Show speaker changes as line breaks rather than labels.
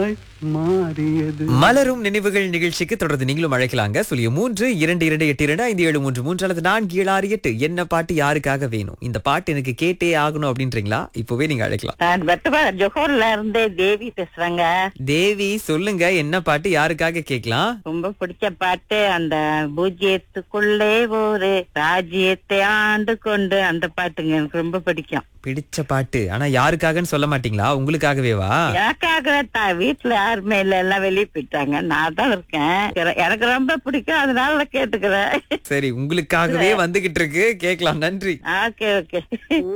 மாறியது
மலரும் நினைவுகள் நிகழ்ச்சிக்கு தொடர்ந்து நீங்களும் அழைக்கலாங்க சொல்லிய மூன்று இரண்டு இரண்டு எட்டு இரண்டு ஐந்து ஏழு மூன்று மூன்று அல்லது நான்கு ஏழு ஆறு எட்டு என்ன பாட்டு யாருக்காக வேணும் இந்த பாட்டு எனக்கு கேட்டே ஆகணும் அப்படின்றீங்களா இப்பவே நீங்க அழைக்கலாம்
நான் வெட்டப்பா ஜொஹோர்ல இருந்து தேவி பேசுறேங்க
தேவி சொல்லுங்க என்ன பாட்டு யாருக்காக கேட்கலாம்
ரொம்ப பிடிச்ச பாட்டு அந்த பூஜ்ஜியத்துக்குள்ளே ஒரு ராஜ்யத்தை ஆண்டு கொண்டு அந்த பாட்டுங்க எனக்கு ரொம்ப பிடிக்கும்
பிடிச்ச பாட்டு ஆனா யாருக்காகன்னு சொல்ல மாட்டீங்களா உங்களுக்காகவேவா
எனக்காக தான் வீட்டுல யாருமே இல்ல எல்லாம் வெளியே போயிட்டாங்க நான் தான் இருக்கேன் எனக்கு ரொம்ப பிடிக்கும் அதனால கேட்டுக்கிறேன்
சரி உங்களுக்காகவே வந்துகிட்டு இருக்கு கேட்கலாம் நன்றி
ஓகே ஓகே